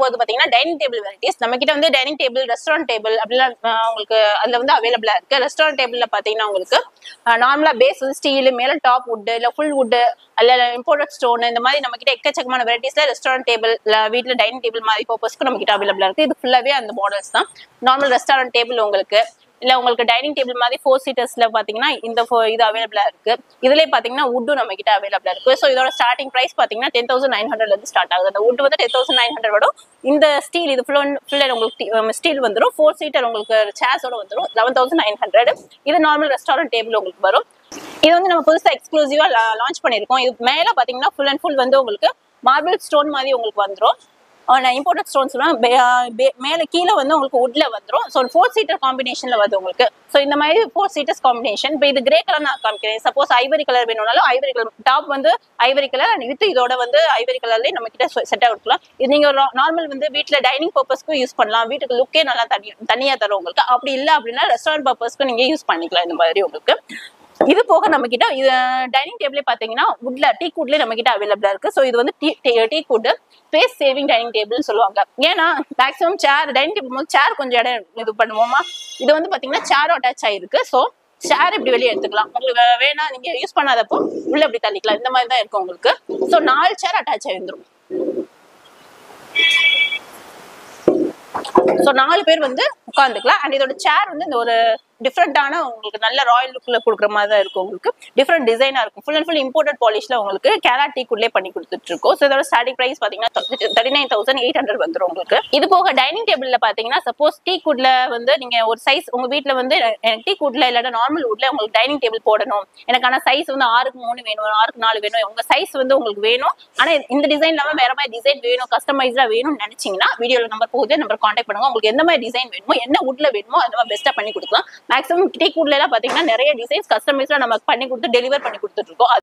போது பாத்தீங்கன்னா dining table varieties நம்ம கிட்ட வந்து டைனிங் டேபிள் ரெஸ்டாரண்ட் டேபிள் அப்படிலாம் ஆஹ் உங்களுக்கு அதுல வந்து அவைலபிளா இருக்கு ரெஸ்டாரண்ட் டேபிள்ல பாத்தீங்கன்னா உங்களுக்கு நார்மலா பேஸ் வந்து ஸ்டீல் மேல டாப் வுட் இல்ல ஃபுல் வுட் அல்ல இம்போர்ட்டட் ஸ்டோன் இந்த மாதிரி நம்ம கிட்ட எக்கச்சக்கமான வெரைட்டிஸ்ல ரெஸ்டாரண்ட் டேபிள் இல்ல வீட்ல டைனிங் டேபிள் மாதிரி பர்பஸ்க்கு நம்ம கிட்ட அவைலபிளா இருக்கு இது ஃபுல்லாவே அந்த மாடல்ஸ் தான் நார்மல் ரெஸ்டாரண்ட் டேபிள் உங்களுக்கு இல்ல உங்களுக்கு டைனிங் டேபிள் மாதிரி ஃபோர் சீட்டர்ஸ்ல பாத்தீங்கன்னா இந்த fo- இது அவைலபிளா இருக்கு இதுலயே பாத்தீங்கன்னா வுட்டும் நம்ம கிட்ட அவைலபிளா இருக்கு ஸோ இதோட ஸ்டார்டிங் பிரைஸ் பாத்தீங்கன்னா டென் தௌசண்ட் நைன் ஹண்ட்ரட்ல இருந்து ஸ்டார்ட் ஆகுது அந்த வுட் வந்து டென் தௌசண்ட் நைன் ஹண்ட்ரட் வரும் இந்த ஸ்டீல் இது ஃபுல் ஃபுல் உங்களுக்கு ஸ்டீல் வந்துரும் ஃபோர் சீட்டர் உங்களுக்கு சேர்ஸோட வந்துரும் லெவன் தௌசண்ட் நைன் ஹண்ட்ரட் இது நார்மல் ரெஸ்டாரண்ட் டேபிள் உங்களுக்கு வரும் இது வந்து நம்ம புதுசா எக்ஸ்க்ளூசிவா லான்ச் பண்ணிருக்கோம் இது மேல பாத்தீங்கன்னா ஃபுல் அண்ட் ஃபுல் வந்து உங்களுக்கு மார்பிள் ஸ்டோன் மாதிரி உங்களுக்கு வந்துரும் ஆஹ் நான் இம்போர்ட்டட் ஸ்டோன் சொல்லுவேன் மேலே கீழே வந்து உங்களுக்கு வுட்ல வந்துரும் ஸோ ஃபோர் சீட்டர் காம்பினேஷன்ல வருது உங்களுக்கு ஸோ இந்த மாதிரி ஃபோர் சீட்டர்ஸ் காம்பினேஷன் இப்போ இது கிரே கலர் நான் காமிக்கிறேன் சப்போஸ் ஐவரி கலர் வேணும்னாலும் ஐவரி கலர் டாப் வந்து ஐவரி கலர் வித் இதோட வந்து ஐவரி கலர்லேயே நம்ம கிட்ட செட் கொடுக்கலாம் இது நீங்க நார்மல் வந்து வீட்ல டைனிங் பர்பஸ்க்கும் யூஸ் பண்ணலாம் வீட்டுக்கு லுக்கே நல்லா தனி தனியா தரும் உங்களுக்கு அப்படி இல்லை அப்படின்னா ரெஸ்டாரண்ட் பர்பஸ்க்கு நீங்க யூஸ் பண்ணிக்கலாம் இந்த மாதிரி உங்களுக்கு இது போக நம்ம கிட்ட இது டைனிங் டேபிளே பாத்தீங்கன்னா வுட்ல டீ குட்ல நம்ம கிட்ட அவைலபிளா இருக்கு ஸோ இது வந்து டீ டீ குட் ஸ்பேஸ் சேவிங் டைனிங் டேபிள்னு சொல்லுவாங்க ஏன்னா மேக்ஸிமம் சேர் டைனிங் டேபிள் போது சேர் கொஞ்சம் இடம் இது பண்ணுவோமா இது வந்து பாத்தீங்கன்னா சேரும் அட்டாச் ஆயிருக்கு ஸோ சேர் இப்படி வெளியே எடுத்துக்கலாம் உங்களுக்கு வே- வேணா நீங்க யூஸ் பண்ணாதப்போ உள்ள இப்படி தள்ளிக்கலாம் இந்த மாதிரி தான் இருக்கும் உங்களுக்கு ஸோ நாலு சேர் அட்டாச் ஆயிருந்துரும் ஸோ நாலு பேர் வந்து உட்காந்துக்கலாம் அண்ட் இதோட சேர் வந்து இந்த ஒரு டிஃப்ரெண்டான உங்களுக்கு நல்ல ராயல் லுக்ல கொடுக்குற மாதிரி தான் இருக்கும் உங்களுக்கு டிஃப்ரெண்ட் டிசைனா இருக்கும் ஃபுல் அண்ட் ஃபுல் இம்போர்ட்டட் பாலிஷ்ல உங்களுக்கு கேரா டீ குட்லே பண்ணி கொடுத்துட்டு இருக்கோம் ஸோ இதோட ஸ்டார்டிங் பிரைஸ் பாத்தீங்கன்னா thirty nine thousand eight hundred வந்துரும் உங்களுக்கு இது போக டைனிங் டேபிள்ல பாத்தீங்கன்னா சப்போஸ் டீ குட்ல வந்து நீங்க ஒரு சைஸ் உங்க வீட்ல வந்து எனக்கு டீ குட்ல இல்லாட்ட நார்மல் வுட்ல உங்களுக்கு டைனிங் டேபிள் போடணும் எனக்கு ஆனா சைஸ் வந்து ஆறுக்கு மூணு வேணும் ஆறுக்கு நாலு வேணும் உங்க சைஸ் வந்து உங்களுக்கு வேணும் ஆனா இந்த டிசைன் இல்லாம வேற மாதிரி டிசைன் வேணும் கஸ்டமைஸ்டா வேணும்னு நினைச்சீங்கன்னா வீடியோல நம்பர் போகுது நம்பர் கான்டாக்ட் பண்ணுங்க உங்களுக்கு எந்த மாதிரி டிசைன் வேணுமோ என்ன வுட்ல வேணுமோ அந்த மாதிரி பெஸ்ட்டா பண்ணி கொடுக்கலாம் மேக்ஸிமம் டீ குட்ல எல்லாம் பாத்தீங்கன்னா நிறைய டிசைன்ஸ் கஸ்டமைஸ்டா நமக்கு பண்ணி கொடுத்து டெலிவர் பண்ணி கொடுத்துட்டு இருக்கோம்